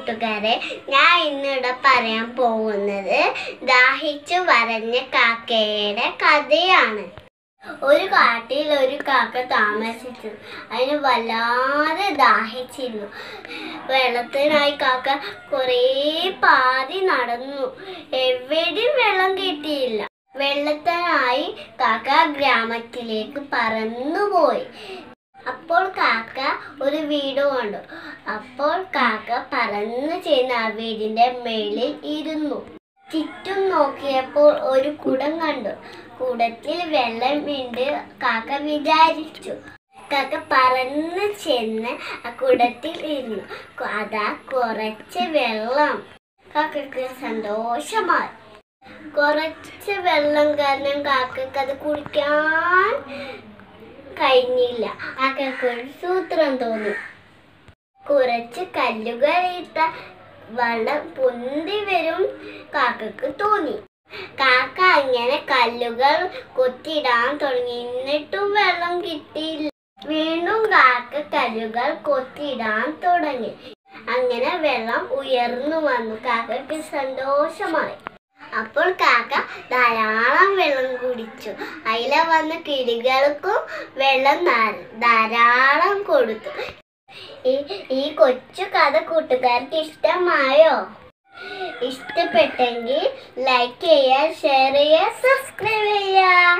കൂട്ടുകാരെ ഞാൻ ഇന്നിവിടെ പറയാൻ പോകുന്നത് ദാഹിച്ചു വരഞ്ഞ കാക്കയുടെ കഥയാണ് ഒരു കാട്ടിൽ ഒരു കാക്ക താമസിച്ചു അതിന് വല്ലാതെ ദാഹിച്ചിരുന്നു വെള്ളത്തിനായി കാക്ക കുറേ പാതി നടന്നു എവിടെയും വെള്ളം കിട്ടിയില്ല വെള്ളത്തിനായി കാക്ക ഗ്രാമത്തിലേക്ക് പറന്നുപോയി അപ്പോൾ കാക്ക ഒരു വീട് കണ്ടു അപ്പോൾ കാക്ക പറന്നു ചെയ്യുന്ന ആ വീടിന്റെ മേളിൽ ഇരുന്നു ചുറ്റും നോക്കിയപ്പോൾ ഒരു കുടം കണ്ടു കുടത്തിൽ വെള്ളമുണ്ട് കാക്ക വിചാരിച്ചു കാക്ക പറന്ന് ചെന്ന് ആ കുടത്തിൽ ഇരുന്നു കു- അതാ കുറച്ച് വെള്ളം കാക്കക്ക് സന്തോഷമായി കുറച്ച് വെള്ളം കാരണം കാക്കക്ക് അത് കുടിക്കാൻ കഴിഞ്ഞില്ല കാക്കക്ക് ഒരു സൂത്രം തോന്നി കുറച്ച് കല്ലുകൾ ഇട്ട വെള്ളം പൊന്തി വരും കാക്കക്ക് തോന്നി കാക്ക അങ്ങനെ കല്ലുകൾ കൊത്തിയിടാൻ തുടങ്ങി എന്നിട്ടും വെള്ളം കിട്ടിയില്ല വീണ്ടും കാക്ക കല്ലുകൾ കൊത്തിയിടാൻ തുടങ്ങി അങ്ങനെ വെള്ളം ഉയർന്നു വന്നു കാക്കക്ക് സന്തോഷമായി അപ്പോൾ കാക്ക ധാരാളം വെള്ളം കുടിച്ചു അതില വന്ന കിളികൾക്കും വെള്ളം ധാ- ധാരാളം കൊടുത്തു ഈ ഈ കൊച്ചു കഥ കൂട്ടുകാർക്ക് ഇഷ്ടമായോ ഇഷ്ടപ്പെട്ടെങ്കിൽ ലൈക്ക് ചെയ്യുക ഷെയർ ചെയ്യുക സബ്സ്ക്രൈബ് ചെയ്യുക